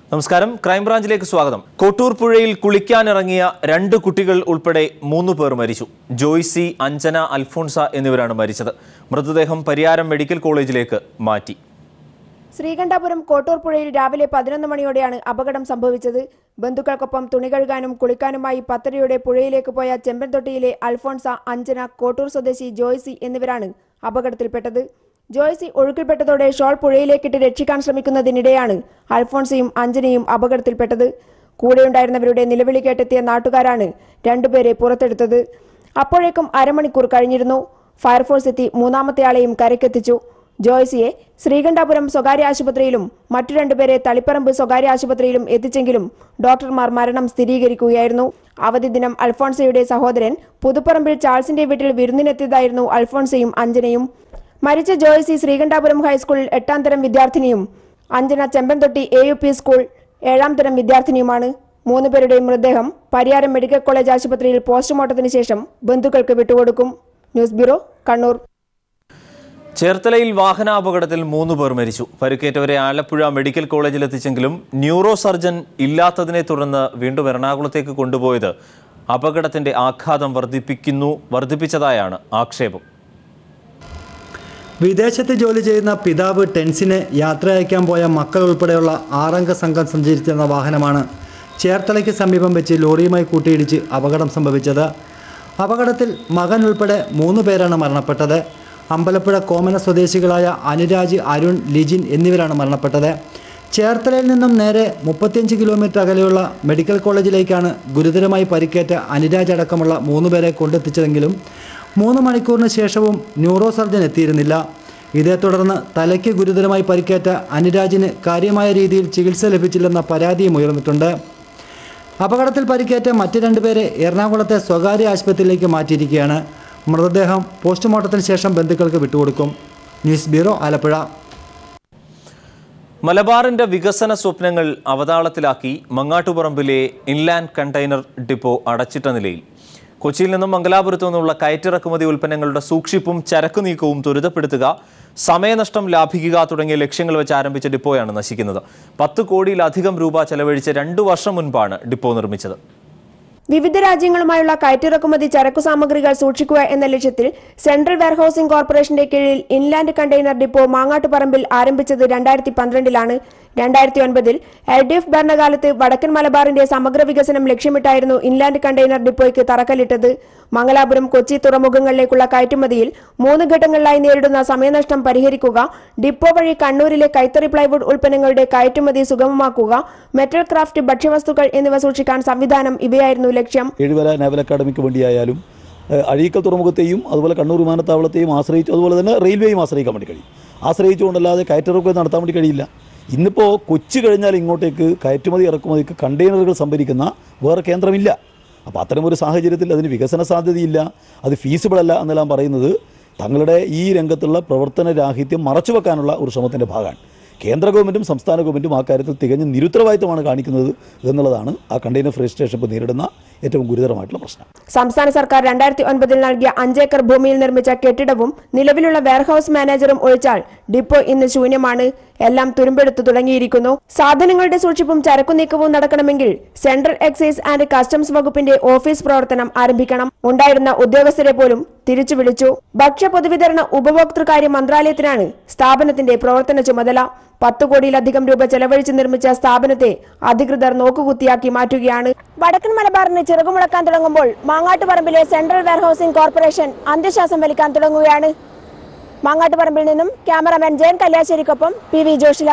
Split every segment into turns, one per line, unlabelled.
നമസ്കാരം ക്രൈംബ്രാഞ്ചിലേക്ക് സ്വാഗതം കോട്ടൂർ പുഴയിൽ കുളിക്കാനിറങ്ങിയ രണ്ട് കുട്ടികൾ ഉൾപ്പെടെ മൂന്ന് പേർ മരിച്ചു ജോയ്സി അഞ്ജന അൽഫോൺസ എന്നിവരാണ് മരിച്ചത് മൃതദേഹം പരിയാരം മെഡിക്കൽ കോളേജിലേക്ക് മാറ്റി
ശ്രീകണ്ഠാപുരം കോട്ടൂർ പുഴയിൽ രാവിലെ പതിനൊന്ന് മണിയോടെയാണ് അപകടം സംഭവിച്ചത് ബന്ധുക്കൾക്കൊപ്പം തുണി കഴുകാനും കുളിക്കാനുമായി പത്തരയുടെ പുഴയിലേക്ക് പോയ ചെമ്പൻതൊട്ടിയിലെ അൽഫോൺസ അഞ്ജന കോട്ടൂർ സ്വദേശി ജോയ്സി എന്നിവരാണ് അപകടത്തിൽപ്പെട്ടത് ജോയ്സി ഒഴുക്കിൽപ്പെട്ടതോടെ ഷോൾ പുഴയിലേക്കിട്ട് രക്ഷിക്കാൻ ശ്രമിക്കുന്നതിനിടെയാണ് അൽഫോൺസയും അഞ്ജനയും അപകടത്തിൽപ്പെട്ടത് കൂടെയുണ്ടായിരുന്നവരുടെ നിലവിളി കേട്ടെത്തിയ നാട്ടുകാരാണ് രണ്ടുപേരെ പുറത്തെടുത്തത് അപ്പോഴേക്കും അരമണിക്കൂർ കഴിഞ്ഞിരുന്നു ഫയർഫോഴ്സ് എത്തി മൂന്നാമത്തെയാളെയും കരക്കെത്തിച്ചു ജോയ്സിയെ ശ്രീകണ്ഠാപുരം സ്വകാര്യ ആശുപത്രിയിലും മറ്റു രണ്ടുപേരെ തളിപ്പറമ്പ് സ്വകാര്യ ആശുപത്രിയിലും എത്തിച്ചെങ്കിലും ഡോക്ടർമാർ മരണം സ്ഥിരീകരിക്കുകയായിരുന്നു അവധി ദിനം അൽഫോൺസയുടെ സഹോദരൻ പുതുപ്പറമ്പിൽ ചാൾസിന്റെ വീട്ടിൽ വിരുന്നിനെത്തിയതായിരുന്നു അൽഫോൺസയും അഞ്ജനയും മരിച്ച ജോയ്സി ശ്രീകണ്ഠാപുരം ഹൈസ്കൂളിൽ എട്ടാം തരം വിദ്യാർത്ഥിനിയും Anjana Chembanthotti A U P school ഏഴാം തരം വിദ്യാർത്ഥിനിയുമാണ് മൂന്നുപേരുടെയും മൃതദേഹം പരിയാരം മെഡിക്കൽ കോളേജ് ആശുപത്രിയിൽ പോസ്റ്റ്മോർട്ടത്തിന് ശേഷം ബന്ധുക്കൾക്ക് വിട്ടുകൊടുക്കും ന്യൂസ് ബ്യൂറോ കണ്ണൂർ
ചേർത്തലയിൽ വാഹനാപകടത്തിൽ മൂന്ന് പേർ മരിച്ചു പരിക്കേറ്റവരെ ആലപ്പുഴ മെഡിക്കൽ കോളേജിൽ എത്തിച്ചെങ്കിലും ന്യൂറോ സർജൻ ഇല്ലാത്തതിനെ തുടർന്ന് വീണ്ടും എറണാകുളത്തേക്ക് കൊണ്ടുപോയത് അപകടത്തിന്റെ ആഘാതം വർദ്ധിപ്പിക്കുന്നു വർദ്ധിപ്പിച്ചതായാണ് ആക്ഷേപം
വിദേശത്ത് ജോലി ചെയ്യുന്ന പിതാവ് ടെൻസിനെ യാത്ര അയക്കാൻ പോയ മക്കൾ ഉൾപ്പെടെയുള്ള ആറംഗ സംഘം സഞ്ചരിച്ചിരുന്ന വാഹനമാണ് ചേർത്തലയ്ക്ക് സമീപം വെച്ച് ലോറിയുമായി കൂട്ടിയിടിച്ച് അപകടം സംഭവിച്ചത് അപകടത്തിൽ മകൻ ഉൾപ്പെടെ മൂന്ന് പേരാണ് മരണപ്പെട്ടത് അമ്പലപ്പുഴ കോമന സ്വദേശികളായ അനുരാജ് അരുൺ ലിജിൻ എന്നിവരാണ് മരണപ്പെട്ടത് ചേർത്തലയിൽ നിന്നും നേരെ മുപ്പത്തിയഞ്ച് കിലോമീറ്റർ അകലെയുള്ള മെഡിക്കൽ കോളേജിലേക്കാണ് ഗുരുതരമായി പരിക്കേറ്റ അനുരാജ് അടക്കമുള്ള മൂന്ന് പേരെ കൊണ്ടെത്തിച്ചതെങ്കിലും മൂന്ന് മണിക്കൂറിന് ശേഷവും ന്യൂറോ സർജൻ എത്തിയിരുന്നില്ല ഇതേ തുടർന്ന് തലയ്ക്ക് ഗുരുതരമായി പരിക്കേറ്റ അനുരാജിന് കാര്യമായ രീതിയിൽ ചികിത്സ ലഭിച്ചില്ലെന്ന പരാതിയും ഉയർന്നിട്ടുണ്ട് അപകടത്തിൽ പരിക്കേറ്റ മറ്റ് രണ്ടുപേരെ എറണാകുളത്തെ സ്വകാര്യ ആശുപത്രിയിലേക്ക് മാറ്റിയിരിക്കുകയാണ് മൃതദേഹം പോസ്റ്റ്മോർട്ടത്തിന് ശേഷം ബന്ധുക്കൾക്ക് വിട്ടുകൊടുക്കും ന്യൂസ് ബ്യൂറോ ആലപ്പുഴ
മലബാറിന്റെ വികസന സ്വപ്നങ്ങൾ അവതാളത്തിലാക്കി മങ്ങാട്ടുപറമ്പിലെ ഇൻലാൻഡ് കണ്ടെയ്നർ ഡിപ്പോ അടച്ചിട്ട നിലയിൽ കൊച്ചിയിൽ നിന്നും മംഗലാപുരത്തു നിന്നുള്ള കയറ്റിറക്കുമതി ഉൽപ്പന്നങ്ങളുടെ സൂക്ഷിപ്പും ചരക്കു നീക്കവും ത്വരിതപ്പെടുത്തുക സമയനഷ്ടം ലാഭിക്കുക തുടങ്ങിയ ലക്ഷ്യങ്ങൾ വെച്ച് ആരംഭിച്ച ഡിപ്പോയാണ് നശിക്കുന്നത് പത്ത് കോടിയിലധികം രൂപ ചെലവഴിച്ച് രണ്ടു വർഷം മുൻപാണ് ഡിപ്പോ നിർമ്മിച്ചത്
വിവിധ രാജ്യങ്ങളുമായുള്ള കയറ്റിറക്കുമതി ചരക്കു സാമഗ്രികൾ സൂക്ഷിക്കുക എന്ന ലക്ഷ്യത്തിൽ സെൻട്രൽ വെയർഹൌസിംഗ് കോർപ്പറേഷന്റെ കീഴിൽ ഇൻലാൻഡ് കണ്ടെയ്നർ ഡിപ്പോ മാങ്ങാട്ടുപറമ്പിൽ ആരംഭിച്ചത് രണ്ടായിരത്തി പന്ത്രണ്ടിലാണ് രണ്ടായിരത്തി ഒൻപതിൽ എൽ ഡി എഫ് ഭരണകാലത്ത് വടക്കൻ മലബാറിന്റെ സമഗ്ര വികസനം ലക്ഷ്യമിട്ടായിരുന്നു ഇൻലാൻഡ് കണ്ടെയ്നർ ഡിപ്പോയ്ക്ക് തറക്കല്ലിട്ടത് മംഗലാപുരം കൊച്ചി തുറമുഖങ്ങളിലേക്കുള്ള കയറ്റുമതിയിൽ മൂന്ന് ഘട്ടങ്ങളിലായി നേരിടുന്ന സമയനഷ്ടം പരിഹരിക്കുക ഡിപ്പോ വഴി കണ്ണൂരിലെ കൈത്തറി പ്ലൈവുഡ് ഉൽപ്പന്നങ്ങളുടെ കയറ്റുമതി സുഗമമാക്കുക മെറ്റൽ ക്രാഫ്റ്റ് ഭക്ഷ്യവസ്തുക്കൾ എന്നിവ സൂക്ഷിക്കാൻ സംവിധാനം ഇവയായിരുന്നു ലക്ഷ്യം
ഏഴുവര നാവൽ അക്കാദമിക്ക് വേണ്ടിയായാലും ഏഹ്, അഴീക്കൽ തുറമുഖത്തെയും അതുപോലെ കണ്ണൂർ വിമാനത്താവളത്തെയും ആശ്രയിച്ചു അതുപോലെ തന്നെ റെയിൽവേയും ആശ്രയിക്കാൻ വേണ്ടി കഴിയും ആശ്രയിച്ചുകൊണ്ടല്ലാതെ കയറ്റിറക്കുമതി നടത്താൻ വേണ്ടി കഴിയില്ല ഇന്നിപ്പോൾ കൊച്ചി കഴിഞ്ഞാൽ ഇങ്ങോട്ടേക്ക് കയറ്റുമതി ഇറക്കുമതിക്ക് കണ്ടെയ്നറുകൾ സംഭരിക്കുന്ന വേറെ കേന്ദ്രമില്ല അപ്പോൾ അത്തരമൊരു സാഹചര്യത്തിൽ അതിന് വികസന സാധ്യതയില്ല അത് ഫീസിബിൾ അല്ല എന്നെല്ലാം പറയുന്നത് തങ്ങളുടെ ഈ രംഗത്തുള്ള പ്രവർത്തന രാഹിത്യം മറച്ചു വെക്കാനുള്ള ഒരു ശ്രമത്തിൻ്റെ ഭാഗമാണ് കേന്ദ്ര ഗവൺമെൻറ്റും സംസ്ഥാന ഗവൺമെൻറ്റും ആ കാര്യത്തിൽ തികഞ്ഞ നിരുത്തരവാദിത്തമാണ് കാണിക്കുന്നത് എന്നുള്ളതാണ് ആ കണ്ടെയ്നർ ഫ്രീ സ്റ്റേഷൻ ഇപ്പോൾ നേരിടുന്ന ഏറ്റവും ഗുരുതരമായിട്ടുള്ള പ്രശ്നം
സംസ്ഥാന സർക്കാർ രണ്ടായിരത്തി ഒൻപതിൽ നൽകിയ അഞ്ചേക്കർ ഭൂമിയിൽ നിർമ്മിച്ച കെട്ടിടവും നിലവിലുള്ള വെയർഹൌസ് മാനേജറും ഒഴിച്ചാൽ ഡിപ്പോ ഇന്ന് ശൂന്യമാണ് എല്ലാം തുരുമ്പെടുത്തു തുടങ്ങിയിരിക്കുന്നു സാധനങ്ങളുടെ സൂക്ഷിപ്പും ചരക്കു നീക്കവും നടക്കണമെങ്കിൽ സെൻട്രൽ എക്സൈസ് ആൻഡ് കസ്റ്റംസ് വകുപ്പിന്റെ ഓഫീസ് പ്രവർത്തനം ആരംഭിക്കണം ഉണ്ടായിരുന്ന ഉദ്യോഗസ്ഥരെ പോലും തിരിച്ചു വിളിച്ചു ഭക്ഷ്യ പൊതുവിതരണ ഉപഭോക്തൃകാര്യ മന്ത്രാലയത്തിനാണ് സ്ഥാപനത്തിന്റെ പ്രവർത്തന ചുമതല പത്ത് കോടിയിലധികം രൂപ ചെലവഴിച്ച് നിർമ്മിച്ച സ്ഥാപനത്തെ അധികൃതർ നോക്കുകുത്തിയാക്കി മാറ്റുകയാണ് വടക്കൻ മലബാറിന് ചിറകുമുളക്കാൻ തുടങ്ങുമ്പോൾ മാങ്ങാട്ടുപറമ്പിലെ സെൻട്രൽ വെയർഹൌസിംഗ് കോർപ്പറേഷൻ അന്ത്യശ്വാസം വലിക്കാൻ തുടങ്ങുകയാണ് മാങ്ങാട്ടുപറമ്പിൽ നിന്നും ക്യാമറാമാൻ ജയൻ കല്യാശ്ശേരിക്കൊപ്പം പി വി ജോഷില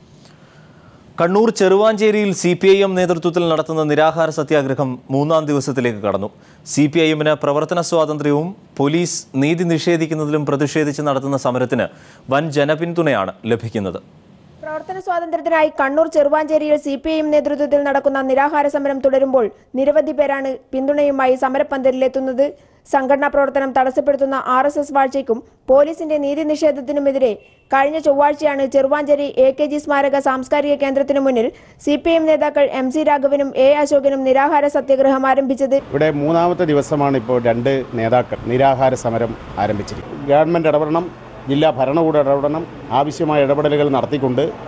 കണ്ണൂർ ചെറുവാഞ്ചേരിയിൽ സി പി ഐ എം നേതൃത്വത്തിൽ നടത്തുന്ന നിരാഹാര സത്യാഗ്രഹം മൂന്നാം ദിവസത്തിലേക്ക് കടന്നു സി പി ഐ എമ്മിന് പ്രവർത്തന സ്വാതന്ത്ര്യവും പോലീസ് നീതി നിഷേധിക്കുന്നതിലും പ്രതിഷേധിച്ച് നടത്തുന്ന സമരത്തിന് വൻ ജനപിന്തുണയാണ് ലഭിക്കുന്നത്
പ്രവർത്തന സ്വാതന്ത്ര്യത്തിനായി കണ്ണൂർ ചെറുവാഞ്ചേരിയിൽ സി പി ഐ എം നേതൃത്വത്തിൽ നടക്കുന്ന നിരാഹാര സമരം തുടരുമ്പോൾ നിരവധി പേരാണ് പിന്തുണയുമായി സമരപ്പന്തലിലെത്തുന്നത് സംഘടനാ പ്രവർത്തനം തടസ്സപ്പെടുത്തുന്ന ആർ എസ് എസ് വാഴ്ചയ്ക്കും പോലീസിന്റെ നീതി നിഷേധത്തിനുമെതിരെ കഴിഞ്ഞ ചൊവ്വാഴ്ചയാണ് ചെറുവാഞ്ചേരി എ കെ ജി സ്മാരക സാംസ്കാരിക കേന്ദ്രത്തിനു മുന്നിൽ സി പി എം നേതാക്കൾ എം സി രാഘവനും എ അശോകനും നിരാഹാര സത്യാഗ്രഹം ആരംഭിച്ചത്
ഇവിടെ മൂന്നാമത്തെ ദിവസമാണ് ഇപ്പോൾ രണ്ട് നേതാക്കൾ നിരാഹാര സമരം ആരംഭിച്ചിരിക്കുന്നത് ഗവൺമെൻറ് ഇടപെടണം ജില്ലാ ഭരണകൂടം ഇടപെടണം ആവശ്യമായ ഇടപെടലുകൾ നടത്തിക്കൊണ്ട്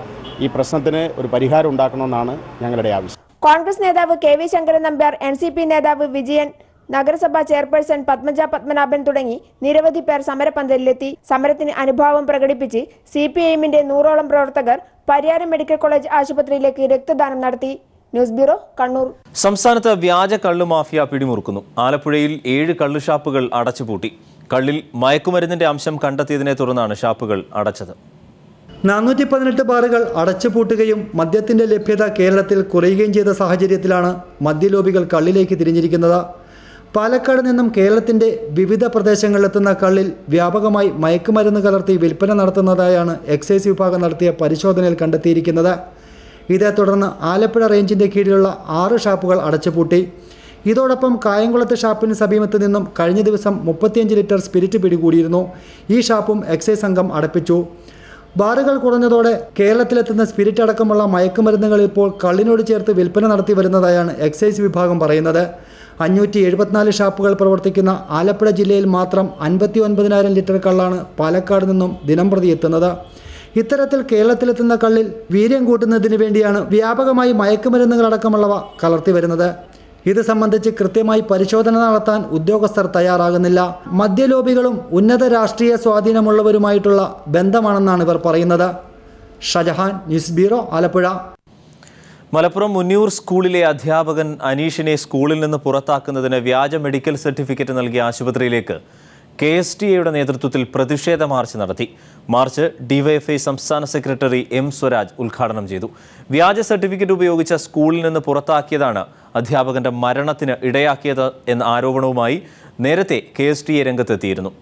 ഈ പ്രശ്നത്തിന് ഒരു പരിഹാരം ഉണ്ടാക്കണമെന്നാണ് ഞങ്ങളുടെ ആവശ്യം
കോൺഗ്രസ് നേതാവ് K V Sankaran Nambiar N C P നേതാവ് വിജയൻ നഗരസഭാ ചെയർപേഴ്സൺ പത്മജ പത്മനാഭൻ തുടങ്ങി നിരവധി പേർ സമരപന്തലിലെത്തി സമരത്തിന് അനുഭാവം പ്രകടിപ്പിച്ച് സി പി ഐഎമ്മിന്റെ നൂറോളം പ്രവർത്തകർ പരിയാരം മെഡിക്കൽ കോളേജ് ആശുപത്രിയിലേക്ക് രക്തദാനം നടത്തി ന്യൂസ് ബ്യൂറോ കണ്ണൂർ
സംസ്ഥാനത്ത് വ്യാജ കള്ളു മാഫിയ പിടിമുറുക്കുന്നു ആലപ്പുഴയിൽ ഏഴ് കള്ളു ഷാപ്പുകൾ അടച്ചുപൂട്ടി കള്ളിൽ മയക്കുമരുന്നിന്റെ അംശം കണ്ടെത്തിയതിനെ തുടർന്നാണ് ഷാപ്പുകൾ അടച്ചത്
നാനൂറ്റി പതിനെട്ട് ബാറുകൾ അടച്ചുപൂട്ടുകയും മദ്യത്തിന്റെ ലഭ്യത കേരളത്തിൽ കുറയുകയും ചെയ്ത സാഹചര്യത്തിലാണ് മദ്യലോബികൾ കള്ളിലേക്ക് തിരിഞ്ഞിരിക്കുന്നത് പാലക്കാട് നിന്നും കേരളത്തിന്റെ വിവിധ പ്രദേശങ്ങളിലെത്തുന്ന കള്ളിൽ വ്യാപകമായി മയക്കുമരുന്ന് കലർത്തി വിൽപ്പന നടത്തുന്നതായാണ് എക്സൈസ് വിഭാഗം നടത്തിയ പരിശോധനയിൽ കണ്ടെത്തിയിരിക്കുന്നത് ഇതേ തുടർന്ന് ആലപ്പുഴ റേഞ്ചിന്റെ കീഴിലുള്ള ആറ് ഷാപ്പുകൾ അടച്ചുപൂട്ടി ഇതോടൊപ്പം കായംകുളത്ത് ഷാപ്പിന് സമീപത്ത് നിന്നും കഴിഞ്ഞ ദിവസം മുപ്പത്തിയഞ്ച് ലിറ്റർ സ്പിരിറ്റ് പിടികൂടിയിരുന്നു ഈ ഷാപ്പും എക്സൈസ് സംഘം അടപ്പിച്ചു ബാറുകൾ കുറഞ്ഞതോടെ കേരളത്തിലെത്തുന്ന സ്പിരിറ്റ് അടക്കമുള്ള മയക്കുമരുന്നുകൾ ഇപ്പോൾ കള്ളിനോട് ചേർത്ത് വിൽപ്പന നടത്തി വരുന്നതായാണ് എക്സൈസ് വിഭാഗം പറയുന്നത് അഞ്ഞൂറ്റി എഴുപത്തിനാല് ഷാപ്പുകൾ പ്രവർത്തിക്കുന്ന ആലപ്പുഴ ജില്ലയിൽ മാത്രം അൻപത്തി ഒൻപതിനായിരം ലിറ്റർ കള്ളാണ് പാലക്കാട് നിന്നും ദിനംപ്രതി എത്തുന്നത് ഇത്തരത്തിൽ കേരളത്തിലെത്തുന്ന കള്ളിൽ വീര്യം കൂട്ടുന്നതിന് വേണ്ടിയാണ് വ്യാപകമായി മയക്കുമരുന്നുകളടക്കമുള്ളവ കലർത്തി വരുന്നത് ഇത് സംബന്ധിച്ച് കൃത്യമായി പരിശോധന നടത്താൻ ഉദ്യോഗസ്ഥർ തയ്യാറാകുന്നില്ല മദ്യലോബികളും ഉന്നത രാഷ്ട്രീയ സ്വാധീനമുള്ളവരുമായിട്ടുള്ള ബന്ധമാണെന്നാണ് ഇവർ പറയുന്നത് ഷജഹാൻ ന്യൂസ് ബ്യൂറോ ആലപ്പുഴ
മലപ്പുറം മുന്നിയൂർ സ്കൂളിലെ അധ്യാപകൻ അനീഷിനെ സ്കൂളിൽ നിന്ന് പുറത്താക്കുന്നതിന് വ്യാജ മെഡിക്കൽ സർട്ടിഫിക്കറ്റ് നൽകിയ ആശുപത്രിയിലേക്ക് കെ എസ് ടി എയുടെ നേതൃത്വത്തിൽ പ്രതിഷേധ മാർച്ച് നടത്തി മാർച്ച് ഡിവൈഎഫ്ഐ സംസ്ഥാന സെക്രട്ടറി എം സ്വരാജ് ഉദ്ഘാടനം ചെയ്തു വ്യാജ സർട്ടിഫിക്കറ്റ് ഉപയോഗിച്ച സ്കൂളിൽ നിന്ന് പുറത്താക്കിയതാണ് അധ്യാപകന്റെ മരണത്തിന് ഇടയാക്കിയത് എന്ന ആരോപണവുമായി നേരത്തെ കെ എസ് ടി എ രംഗത്തെത്തിയിരുന്നു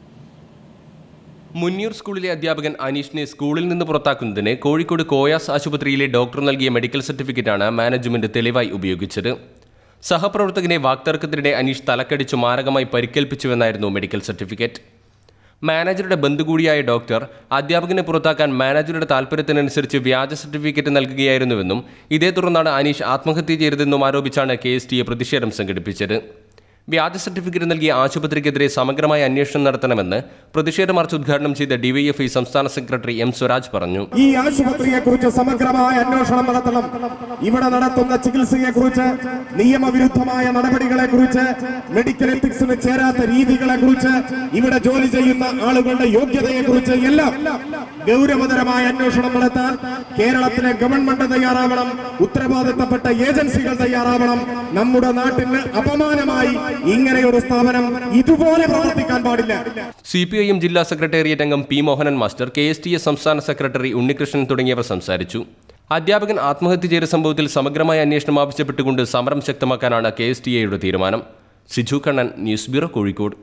മുന്നിയൂർ സ്കൂളിലെ അധ്യാപകൻ അനീഷിനെ സ്കൂളിൽ നിന്ന് പുറത്താക്കുന്നതിന് കോഴിക്കോട് കോയാസ് ആശുപത്രിയിലെ ഡോക്ടർ നൽകിയ മെഡിക്കൽ സർട്ടിഫിക്കറ്റാണ് മാനേജ്മെന്റ് തെളിവായി ഉപയോഗിച്ചത് സഹപ്രവർത്തകനെ വാക്തർക്കത്തിനിടെ അനീഷ് തലക്കടിച്ചു മാരകമായി പരിക്കേൽപ്പിച്ചുവെന്നായിരുന്നു മെഡിക്കൽ സർട്ടിഫിക്കറ്റ് മാനേജറുടെ ബന്ധു കൂടിയായ ഡോക്ടർ അധ്യാപകനെ പുറത്താക്കാൻ മാനേജറുടെ താൽപ്പര്യത്തിനനുസരിച്ച് വ്യാജ സർട്ടിഫിക്കറ്റ് നൽകുകയായിരുന്നുവെന്നും ഇതേ തുടർന്നാണ് അനീഷ് ആത്മഹത്യ ചെയ്തതെന്നും ആരോപിച്ചാണ് കെ എസ് ടി എ പ്രതിഷേധം സംഘടിപ്പിച്ചത് വ്യാജ സർട്ടിഫിക്കറ്റ് നൽകിയ ആശുപത്രിക്കെതിരെ സമഗ്രമായ അന്വേഷണം നടത്തണമെന്ന് പ്രതിഷേധ മാർച്ച് ഉദ്ഘാടനം ചെയ്ത ഡിവൈഎഫ്ഐ സംസ്ഥാന സെക്രട്ടറി എം സ്വരാജ് പറഞ്ഞു
ഈ ആശുപത്രിയെ കുറിച്ച് സമഗ്രമായ അന്വേഷണം നടത്തണം ഇവിടെ നടത്തുന്ന ചികിത്സയെ കുറിച്ച് നിയമവിരുദ്ധമായ നടപടികളെ കുറിച്ച് മെഡിക്കൽ എത്തിക്സിന് ചേരാത്ത രീതികളെ കുറിച്ച് ഇവിടെ ജോലി ചെയ്യുന്ന ആളുകളുടെ യോഗ്യതയെ കുറിച്ച് എല്ലാം ഗൗരവതരമായ അന്വേഷണം നടത്താൻ കേരളത്തിലെ ഗവൺമെന്റ് തയ്യാറാവണം ഉത്തരവാദിത്തപ്പെട്ട ഏജൻസികൾ തയ്യാറാവണം നമ്മുടെ നാട്ടിന് അപമാനമായി ഇങ്ങനെയൊരു സ്ഥാപനം ഇതുപോലെ പ്രവർത്തിക്കാൻ പാടില്ല
സി പി ഐ എം ജില്ലാ സെക്രട്ടേറിയറ്റ് അംഗം P Mohanan master K S T S സംസ്ഥാന സെക്രട്ടറി ഉണ്ണികൃഷ്ണൻ തുടങ്ങിയവർ സംസാരിച്ചു അധ്യാപകൻ ആത്മഹത്യ ചെയ്ത സംഭവത്തിൽ സമഗ്രമായ അന്വേഷണം ആവശ്യപ്പെട്ടുകൊണ്ട് സമരം ശക്തമാക്കാനാണ് കെ എസ് ടി എയുടെ തീരുമാനം സിജു കണ്ണൻ ന്യൂസ് ബ്യൂറോ കോഴിക്കോട്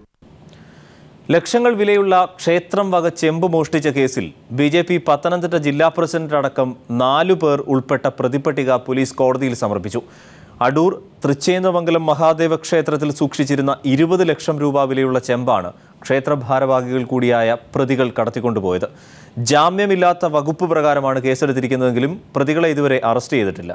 ലക്ഷങ്ങൾ വിലയുള്ള ക്ഷേത്രം വക ചെമ്പ് മോഷ്ടിച്ച കേസിൽ ബി ജെ പി പത്തനംതിട്ട ജില്ലാ പ്രസിഡന്റ് അടക്കം നാലു പേർ ഉൾപ്പെട്ട പ്രതിപട്ടിക പോലീസ് കോടതിയിൽ സമർപ്പിച്ചു അടൂർ തൃച്ചേന്നമംഗലം മഹാദേവ ക്ഷേത്രത്തിൽ സൂക്ഷിച്ചിരുന്ന ഇരുപത് ലക്ഷം രൂപ വിലയുള്ള ചെമ്പാണ് ക്ഷേത്ര ഭാരവാഹികൾ കൂടിയായ പ്രതികൾ കടത്തിക്കൊണ്ടുപോയത് ജാമ്യമില്ലാത്ത വകുപ്പ് പ്രകാരമാണ് കേസെടുത്തിരിക്കുന്നതെങ്കിലും പ്രതികളെ ഇതുവരെ അറസ്റ്റ് ചെയ്തിട്ടില്ല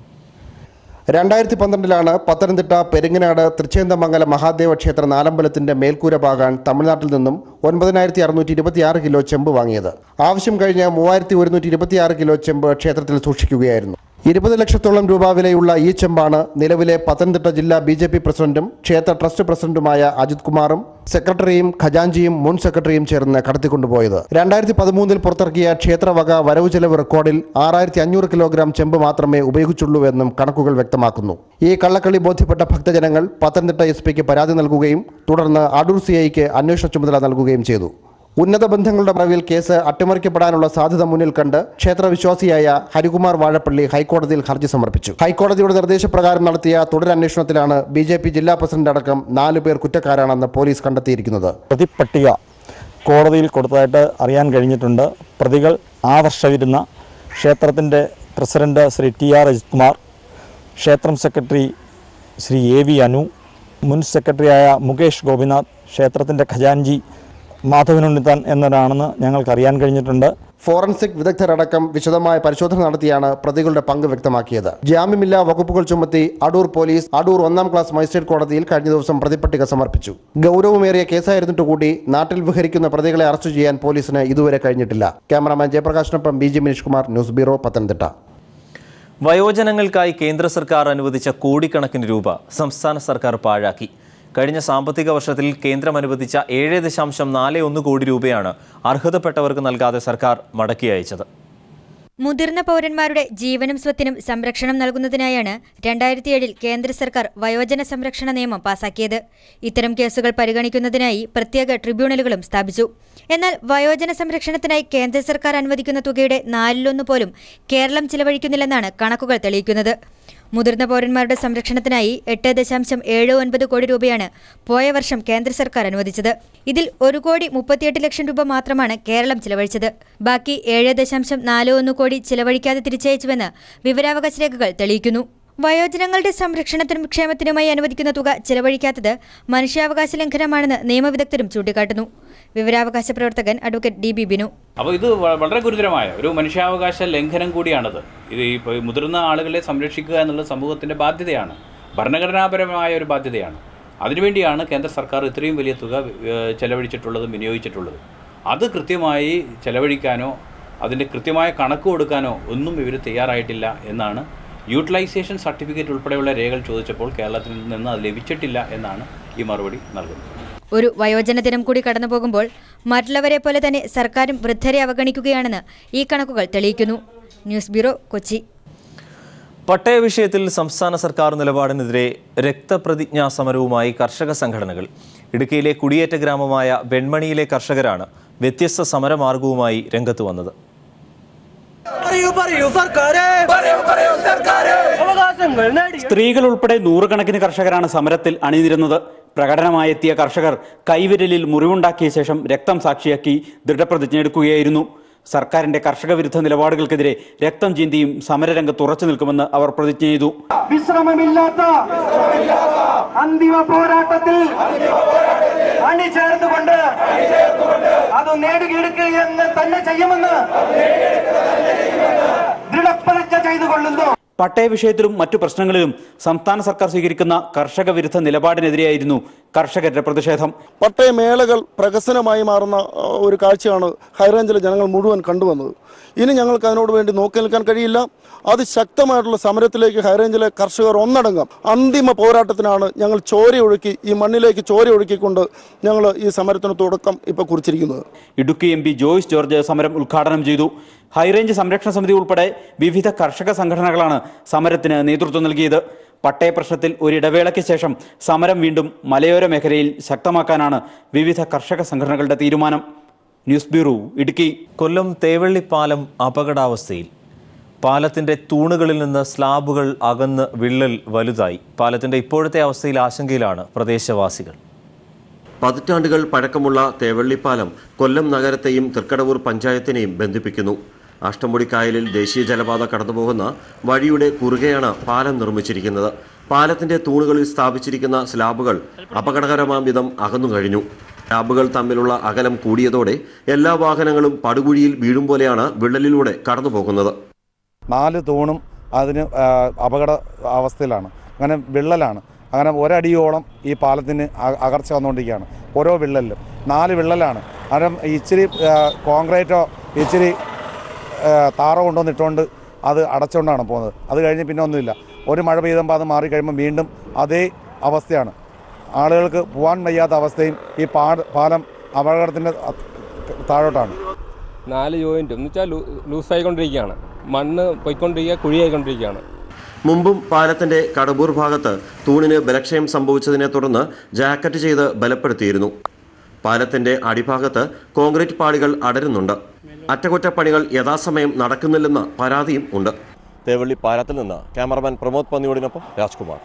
രണ്ടായിരത്തി പന്ത്രണ്ടിലാണ് പത്തനംതിട്ട പെരിങ്ങനാട് തൃച്ചേന്തമംഗലം മഹാദേവ ക്ഷേത്ര നാലമ്പലത്തിന്റെ മേൽക്കൂര പാകാൻ തമിഴ്നാട്ടിൽ നിന്നും ഒൻപതിനായിരത്തി അറുന്നൂറ്റി ഇരുപത്തിയാറ് കിലോ ചെമ്പ് വാങ്ങിയത് ആവശ്യം കഴിഞ്ഞ് മൂവായിരത്തി ഒരുന്നൂറ്റി ഇരുപത്തിയാറ് കിലോ ചെമ്പ് ക്ഷേത്രത്തിൽ സൂക്ഷിക്കുകയായിരുന്നു ഇരുപത് ലക്ഷത്തോളം രൂപ വിലയുള്ള ഈ ചെമ്പാണ് നിലവിലെ പത്തനംതിട്ട ജില്ലാ ബി ജെ പി പ്രസിഡന്റും ക്ഷേത്ര ട്രസ്റ്റ് പ്രസിഡന്റുമായ അജിത് കുമാറും സെക്രട്ടറിയും ഖജാൻജിയും മുൻ സെക്രട്ടറിയും ചേർന്ന് കടത്തിക്കൊണ്ടുപോയത് രണ്ടായിരത്തി പതിമൂന്നിൽ പുറത്തിറക്കിയ ക്ഷേത്രവക വരവ് ചെലവ് റെക്കോർഡിൽ ആറായിരത്തി അഞ്ഞൂറ് കിലോഗ്രാം ചെമ്പ് മാത്രമേ ഉപയോഗിച്ചുള്ളൂവെന്നും കണക്കുകൾ വ്യക്തമാക്കുന്നു ഈ കള്ളക്കളി ബോധ്യപ്പെട്ട ഭക്തജനങ്ങൾ പത്തനംതിട്ട എസ് പിക്ക് പരാതി നൽകുകയും തുടർന്ന് അടൂർ സി ഐക്ക് അന്വേഷണ ചുമതല നൽകുകയും ചെയ്തു ഉന്നത ബന്ധങ്ങളുടെ മറവിൽ കേസ് അട്ടിമറിക്കപ്പെടാനുള്ള സാധ്യത മുന്നിൽ കണ്ട് ക്ഷേത്രവിശ്വാസിയായ ഹരികുമാർ വാഴപ്പള്ളി ഹൈക്കോടതിയിൽ ഹർജി സമർപ്പിച്ചു ഹൈക്കോടതിയുടെ നിർദ്ദേശപ്രകാരം നടത്തിയ തുടരന്വേഷണത്തിലാണ് ബി ജെ പി ജില്ലാ പ്രസിഡന്റ് അടക്കം നാലു പേർ കുറ്റക്കാരാണെന്ന് പോലീസ് കണ്ടെത്തിയിരിക്കുന്നത്
പ്രതിപ്പട്ടിക കോടതിയിൽ കൊടുത്തതായിട്ട് അറിയാൻ കഴിഞ്ഞിട്ടുണ്ട് പ്രതികൾ ആ വർഷമിരുന്ന ക്ഷേത്രത്തിൻ്റെ president Shri T R Ajith Kumar ക്ഷേത്രം secretary Shri A V Anu മുൻ സെക്രട്ടറിയായ മുകേഷ് ഗോപിനാഥ് ക്ഷേത്രത്തിൻ്റെ ഖജാൻജി മാധവനുണ്ണിത്താൻ എന്നവരാണെന്ന് ഞങ്ങൾക്ക് അറിയാൻ കഴിഞ്ഞിട്ടുണ്ട്
ഫോറൻസിക് വിദഗ്ധരടക്കം വിശദമായ പരിശോധന നടത്തിയാണ് പ്രതികളുടെ പങ്ക് വ്യക്തമാക്കിയത് ജാമ്യമില്ലാ വകുപ്പുകൾ ചുമത്തി അടൂർ പോലീസ് അടൂർ ഒന്നാം ക്ലാസ് മജിസ്ട്രേറ്റ് കോടതിയിൽ കഴിഞ്ഞ ദിവസം പ്രതിപട്ടിക സമർപ്പിച്ചു ഗൗരവമേറിയ കേസായിരുന്നിട്ട് കൂടി നാട്ടിൽ വിഹരിക്കുന്ന പ്രതികളെ അറസ്റ്റ് ചെയ്യാൻ പോലീസിന് ഇതുവരെ കഴിഞ്ഞിട്ടില്ല ക്യാമറാമാൻ ജയപ്രകാശിനൊപ്പം B J Maneesh Kumar news bureau Pathanamthitta
വയോജനങ്ങൾക്കായി കേന്ദ്ര സർക്കാർ അനുവദിച്ച കോടിക്കണക്കിന് രൂപ സംസ്ഥാന സർക്കാർ പാഴാക്കി കഴിഞ്ഞ സാമ്പത്തിക വർഷത്തിൽ കേന്ദ്രം അനുവദിച്ച ഏഴ് ദശാംശം നാല് ഒന്ന് കോടി രൂപയാണ് അർഹതപ്പെട്ടവർക്ക് നൽകാതെ സർക്കാർ മടക്കി അയച്ചത്
മുതിർന്ന പൗരന്മാരുടെ ജീവനും സ്വത്തിനും സംരക്ഷണം നൽകുന്നതിനായാണ് രണ്ടായിരത്തി ഏഴിൽ കേന്ദ്ര സർക്കാർ വയോജന സംരക്ഷണ നിയമം പാസാക്കിയത് ഇത്തരം കേസുകൾ പരിഗണിക്കുന്നതിനായി പ്രത്യേക ട്രിബ്യൂണലുകളും സ്ഥാപിച്ചു എന്നാൽ വയോജന സംരക്ഷണത്തിനായി കേന്ദ്ര സർക്കാർ അനുവദിക്കുന്ന തുകയുടെ നാലിലൊന്ന് പോലും കേരളം ചിലവഴിക്കുന്നില്ലെന്നാണ് കണക്കുകൾ തെളിയിക്കുന്നത് മുതിർന്ന പൗരന്മാരുടെ സംരക്ഷണത്തിനായി എട്ട് ദശാംശം ഏഴ് ഒൻപത് കോടി രൂപയാണ് പോയ വർഷം കേന്ദ്ര സർക്കാർ അനുവദിച്ചത് ഇതിൽ ഒരു കോടി മുപ്പത്തിയെട്ട് ലക്ഷം രൂപ മാത്രമാണ് കേരളം ചിലവഴിച്ചത് ബാക്കി ഏഴ് ദശാംശം നാല് ഒന്ന് കോടി ചിലവഴിക്കാതെ തിരിച്ചയച്ചുവെന്ന് വിവരാവകാശ രേഖകൾ തെളിയിക്കുന്നു വയോജനങ്ങളുടെ സംരക്ഷണത്തിനും ക്ഷേമത്തിനുമായി അനുവദിക്കുന്ന തുക ചിലവഴിക്കാത്തത് മനുഷ്യാവകാശ ലംഘനമാണെന്ന് നിയമവിദഗ്ധരും ചൂണ്ടിക്കാട്ടുന്നു വിവരാവകാശ പ്രവർത്തകൻ അഡ്വക്കേറ്റ് ഡി ബി ബിനു
അപ്പോൾ ഇത് വ- വളരെ ഗുരുതരമായ ഒരു മനുഷ്യാവകാശ ലംഘനം കൂടിയാണത് ഇത് ഇപ്പോൾ മുതിർന്ന ആളുകളെ സംരക്ഷിക്കുക എന്നുള്ളത് സമൂഹത്തിൻ്റെ ബാധ്യതയാണ് ഭരണഘടനാപരമായ ഒരു ബാധ്യതയാണ് അതിനുവേണ്ടിയാണ് കേന്ദ്ര സർക്കാർ ഇത്രയും വലിയ തുക ഏഹ്, ചെലവഴിച്ചിട്ടുള്ളതും വിനിയോഗിച്ചിട്ടുള്ളത് അത് കൃത്യമായി ചെലവഴിക്കാനോ അതിൻ്റെ കൃത്യമായ കണക്ക് കൊടുക്കാനോ ഒന്നും ഇവർ തയ്യാറായിട്ടില്ല എന്നാണ് യൂട്ടിലൈസേഷൻ സർട്ടിഫിക്കറ്റ് ഉൾപ്പെടെയുള്ള രേഖകൾ ചോദിച്ചപ്പോൾ കേരളത്തിൽ നിന്ന് അത് ലഭിച്ചിട്ടില്ല എന്നാണ് ഈ മറുപടി നൽകുന്നത്
ഒരു വയോജന ദിനം കൂടി കടന്നുപോകുമ്പോൾ മറ്റുള്ളവരെ പോലെ തന്നെ സർക്കാരും വൃദ്ധരെ അവഗണിക്കുകയാണെന്ന് ഈ കണക്കുകൾ തെളിയിക്കുന്നു ന്യൂസ് ബ്യൂറോ കൊച്ചി
പട്ടയ വിഷയത്തിൽ സംസ്ഥാന സർക്കാർ നിലപാടിനെതിരെ രക്തപ്രതിജ്ഞാ സമരവുമായി കർഷക സംഘടനകൾ ഇടുക്കിയിലെ കുടിയേറ്റ ഗ്രാമമായ വെൺമണിയിലെ കർഷകരാണ് വ്യത്യസ്ത സമരമാർഗവുമായി രംഗത്ത് വന്നത്
സ്ത്രീകൾ ഉൾപ്പെടെ നൂറുകണക്കിന് കർഷകരാണ് സമരത്തിൽ അണിനിരുന്നത് പ്രകടനമായെത്തിയ കർഷകർ കൈവിരലിൽ മുറിവുണ്ടാക്കിയ ശേഷം രക്തം സാക്ഷിയാക്കി ദൃഢപ്രതിജ്ഞ എടുക്കുകയായിരുന്നു സർക്കാരിന്റെ കർഷക വിരുദ്ധ നിലപാടുകൾക്കെതിരെ രക്തം ചിന്തിയും സമരരംഗത്ത് ഉറച്ചു നിൽക്കുമെന്ന് അവർ പ്രതിജ്ഞ ചെയ്തു
വിശ്രമമില്ലാത്ത അന്തിമ പോരാട്ടത്തിൽ അണിചേർന്നുകൊണ്ട് അത് നേടുകയെടുക്കുകയെന്ന് തന്നെ ചെയ്യുമെന്ന് ദൃഢപ്രതിജ്ഞ ചെയ്തുകൊള്ളുന്നു
പട്ടയ വിഷയത്തിലും മറ്റു പ്രശ്നങ്ങളിലും സംസ്ഥാന സർക്കാർ സ്വീകരിക്കുന്ന കർഷക വിരുദ്ധ നിലപാടിനെതിരെയായിരുന്നു കർഷകരുടെ പ്രതിഷേധം
പട്ടയമേളകൾ പ്രഹസനമായി മാറുന്ന ആ, ഒരു കാഴ്ചയാണ് ഹൈറേഞ്ചിലെ ജനങ്ങൾ മുഴുവൻ കണ്ടുവന്നത് ഇനി ഞങ്ങൾക്ക് അതിനോട് വേണ്ടി നോക്കി നിൽക്കാൻ കഴിയില്ല അതിശക്തമായിട്ടുള്ള സമരത്തിലേക്ക് ഹൈറേഞ്ചിലെ കർഷകർ ഒന്നടങ്കം അന്തിമ പോരാട്ടത്തിനാണ് ഞങ്ങൾ ചോരയൊഴുക്കി ഈ മണ്ണിലേക്ക് ചോരയൊഴുക്കിക്കൊണ്ട് ഞങ്ങൾ ഈ സമരത്തിന് തുടക്കം ഇപ്പോൾ കുറിച്ചിരിക്കുന്നത്
ഇടുക്കി എം പി ജോയ്സ് ജോർജ് സമരം ഉദ്ഘാടനം ചെയ്തു ഹൈറേഞ്ച് സംരക്ഷണ സമിതി ഉൾപ്പെടെ വിവിധ കർഷക സംഘടനകളാണ് സമരത്തിന് നേതൃത്വം നൽകിയത് പട്ടയ പ്രശ്നത്തിൽ ഒരിടവേളയ്ക്ക് ശേഷം സമരം വീണ്ടും മലയോര മേഖലയിൽ ശക്തമാക്കാനാണ് വിവിധ കർഷക സംഘടനകളുടെ തീരുമാനം ന്യൂസ് ബ്യൂറോ ഇടുക്കി
കൊല്ലം തേവള്ളി പാലം അപകടാവസ്ഥയിൽ പാലത്തിന്റെ തൂണുകളിൽ നിന്ന് സ്ലാബുകൾ അകന്ന് വിള്ളൽ വലുതായി പാലത്തിന്റെ ഇപ്പോഴത്തെ അവസ്ഥയിൽ ആശങ്കയിലാണ് പ്രദേശവാസികൾ
പതിറ്റാണ്ടുകൾ പഴക്കമുള്ള തേവള്ളിപ്പാലം കൊല്ലം നഗരത്തെയും തൃക്കടവൂർ പഞ്ചായത്തിനെയും ബന്ധിപ്പിക്കുന്നു അഷ്ടമുടി കായലിൽ ദേശീയ ജലപാത കടന്നുപോകുന്ന വഴിയുടെ കുറുകെയാണ് പാലം നിർമ്മിച്ചിരിക്കുന്നത് പാലത്തിന്റെ തൂണുകളിൽ സ്ഥാപിച്ചിരിക്കുന്ന സ്ലാബുകൾ അപകടകരമാം വിധം അകന്നു കഴിഞ്ഞു സ്ലാബുകൾ തമ്മിലുള്ള അകലം കൂടിയതോടെ എല്ലാ വാഹനങ്ങളും പടുകുഴിയിൽ വീഴും പോലെയാണ് വിള്ളലിലൂടെ കടന്നുപോകുന്നത്
നാല് തൂണും അതിന് ആ, അപകട അവസ്ഥയിലാണ് അങ്ങനെ വിള്ളലാണ് അങ്ങനെ ഒരടിയോളം ഈ പാലത്തിന് അ- അകർച്ച വന്നുകൊണ്ടിരിക്കുകയാണ് ഓരോ വിള്ളലിലും നാല് വിള്ളലാണ് കാരണം ഇച്ചിരി ആ, കോൺക്രീറ്റോ ഇച്ചിരി ആ, താറോ കൊണ്ടുവന്ന് ഇട്ടുകൊണ്ട് അത് അടച്ചുകൊണ്ടാണ് പോകുന്നത് അത് കഴിഞ്ഞ് പിന്നെ ഒന്നുമില്ല ഒരു മഴ പെയ്തുമ്പോൾ അത് മാറിക്കഴിയുമ്പോൾ വീണ്ടും അതേ അവസ്ഥയാണ് ആളുകൾക്ക് പോകാൻ വയ്യാത്ത അവസ്ഥയും ഈ പാ പാലം അപകടത്തിൻ്റെ താഴോട്ടാണ്
നാല് ജോയിൻറ്റും എന്ന് വെച്ചാൽ ലൂസായിക്കൊണ്ടിരിക്കുകയാണ് മണ്ണ് പൊയ്ക്കൊണ്ടിരിക്കുക കുഴിയായിക്കൊണ്ടിരിക്കുകയാണ്
മുമ്പും പാലത്തിന്റെ കടബൂർ ഭാഗത്ത് തൂണിന് ബലക്ഷയം സംഭവിച്ചതിനെ തുടർന്ന് ജാക്കറ്റ് ചെയ്ത് ബലപ്പെടുത്തിയിരുന്നു പാലത്തിന്റെ അടിഭാഗത്ത് കോൺക്രീറ്റ് പാളികൾ അടരുന്നുണ്ട് അറ്റകുറ്റപ്പണികൾ യഥാസമയം നടക്കുന്നില്ലെന്ന പരാതിയും ഉണ്ട് തേവള്ളി പാലത്തിൽ നിന്ന് ക്യാമറമാൻ പ്രമോദ് പന്നിയോടിനൊപ്പം രാജ്കുമാർ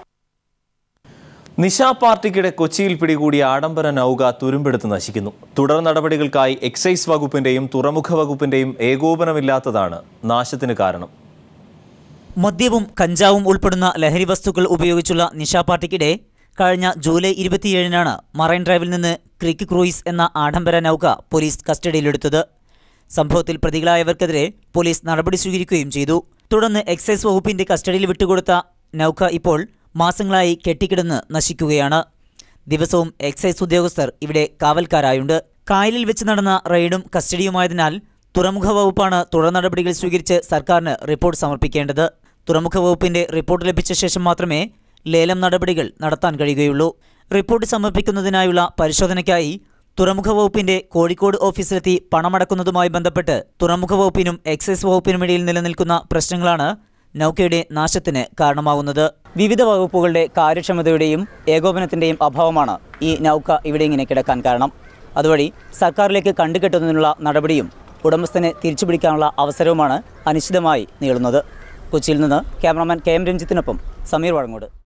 നിശാ പാർട്ടിക്കിടെ കൊച്ചിയിൽ പിടികൂടിയ ആഡംബര നൗക തുരുമ്പെടുത്ത് നശിക്കുന്നു തുടർ നടപടികൾക്കായി എക്സൈസ് വകുപ്പിന്റെയും തുറമുഖ വകുപ്പിന്റെയും ഏകോപനമില്ലാത്തതാണ് നാശത്തിന് കാരണം
മദ്യവും കഞ്ചാവും ഉൾപ്പെടുന്ന ലഹരി വസ്തുക്കൾ ഉപയോഗിച്ചുള്ള നിശാ പാർട്ടിക്കിടെ കഴിഞ്ഞ ജൂലൈ ഇരുപത്തിയേഴിനാണ് മറൈൻ ഡ്രൈവിൽ നിന്ന് ക്രിക്ക് ക്രൂയിസ് എന്ന ആഡംബര നൗക പോലീസ് കസ്റ്റഡിയിലെടുത്തത് സംഭവത്തിൽ പ്രതികളായവർക്കെതിരെ പോലീസ് നടപടി സ്വീകരിക്കുകയും ചെയ്തു തുടർന്ന് എക്സൈസ് വകുപ്പിന്റെ കസ്റ്റഡിയിൽ വിട്ടുകൊടുത്ത നൌക ഇപ്പോൾ മാസങ്ങളായി കെട്ടിക്കിടന്ന് നശിക്കുകയാണ് ദിവസവും എക്സൈസ് ഉദ്യോഗസ്ഥർ ഇവിടെ കാവൽക്കാരായുണ്ട് കായലിൽ വെച്ച് നടന്ന റെയ്ഡും കസ്റ്റഡിയുമായതിനാൽ തുറമുഖ വകുപ്പാണ് തുടർ നടപടികൾ സ്വീകരിച്ച് സർക്കാരിന് റിപ്പോർട്ട് സമർപ്പിക്കേണ്ടത് തുറമുഖ വകുപ്പിന്റെ റിപ്പോർട്ട് ലഭിച്ച ശേഷം മാത്രമേ ലേലം നടപടികൾ നടത്താൻ കഴിയുകയുള്ളൂ റിപ്പോർട്ട് സമർപ്പിക്കുന്നതിനായുള്ള പരിശോധനയ്ക്കായി തുറമുഖ വകുപ്പിന്റെ കോഴിക്കോട് ഓഫീസിലെത്തി പണമടക്കുന്നതുമായി ബന്ധപ്പെട്ട് തുറമുഖ വകുപ്പിനും എക്സൈസ് വകുപ്പിനുമിടയിൽ നിലനിൽക്കുന്ന പ്രശ്നങ്ങളാണ് നൌക്കയുടെ നാശത്തിന് കാരണമാവുന്നത് വിവിധ വകുപ്പുകളുടെ കാര്യക്ഷമതയുടെയും ഏകോപനത്തിന്റെയും അഭാവമാണ് ഈ നൌക്ക ഇവിടെ ഇങ്ങനെ കിടക്കാൻ കാരണം അതുവഴി സർക്കാരിലേക്ക് കണ്ടുകെട്ടുന്നതിനുള്ള നടപടിയും ഉടമസ്ഥനെ തിരിച്ചുപിടിക്കാനുള്ള അവസരവുമാണ് അനിശ്ചിതമായി നീളുന്നത് കൊച്ചിയിൽ നിന്ന് ക്യാമറാമാൻ കെ എം രഞ്ജിത്തിനൊപ്പം സമീർ വഴങ്ങോട്